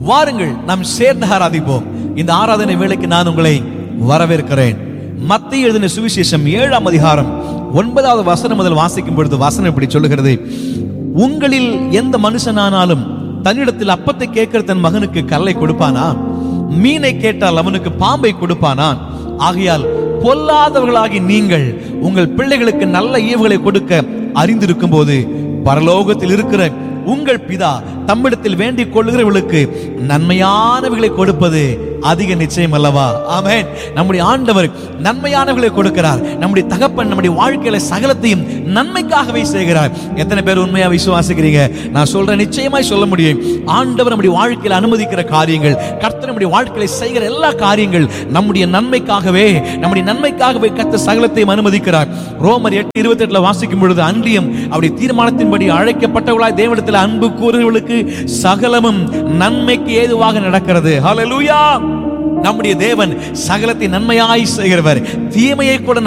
வாருங்கள் நாம் சேர்ந்து ஆராதிப்போம் இந்த ஆராதனை வேளைக்கு நான் உங்களை வரவேற்கிறேன் மத்திய எழுதின சுவிசேஷம் ஏழாம் அதிகாரம் ஒன்பதாவது வசனம் முதல் வாசிக்கும் பொழுது வசனம் இப்படி சொல்லுகிறது உங்களில் எந்த மனுஷனானாலும் தன்னிடத்தில் அப்பத்தை கேட்கிற தன் மகனுக்கு கல்லை கொடுப்பானா மீனை கேட்டால் அவனுக்கு பாம்பை கொடுப்பானான் ஆகையால் பொல்லாதவர்களாகி நீங்கள் உங்கள் பிள்ளைகளுக்கு நல்ல ஈவுகளை கொடுக்க அறிந்திருக்கும் போது பரலோகத்தில் இருக்கிற உங்கள் பிதா தம்மிடத்தில் வேண்டிக் கொள்ளுகிறவர்களுக்கு நன்மையானவைகளை கொடுப்பது அதிக நிச்சயம் அல்லவா ஆமென் நம்முடைய ஆண்டவர் நன்மையானவைகளை கொடுக்கிறார் நம்முடைய தகப்பன் நம்முடைய வாழ்க்கையில சகலத்தையும் நன்மைக்காகவே செய்கிறார் எத்தனை பேர் உண்மையா விசுவாசிக்கிறீங்க நான் சொல்றேன் நிச்சயமாய் சொல்ல முடியும் ஆண்டவர் நம்முடைய வாழ்க்கையில அனுமதிக்கிற காரியங்கள் கர்த்தர் நம்முடைய வாழ்க்கையில செய்கிற எல்லா காரியங்கள் நம்முடைய நன்மைக்காகவே நம்முடைய நன்மைக்காகவே கர்த்தர் சகலத்தையும் அனுமதிக்கிறார் ரோமர் எட்டு இருபத்தி எட்டுல வாசிக்கும் பொழுது அன்றியும் அவருடைய தீர்மானத்தின்படி அழைக்கப்பட்டவர்களாய் தேவனிடத்தில் அன்பு கூறுகிறவர்களுக்கு சகலமும் நன்மைக்கு ஏதுவாக நடக்கிறது ஹalleluya நம்முடைய தேவன் சகலத்தை நன்மையாய் செய்கிறவர் தீமையை கூட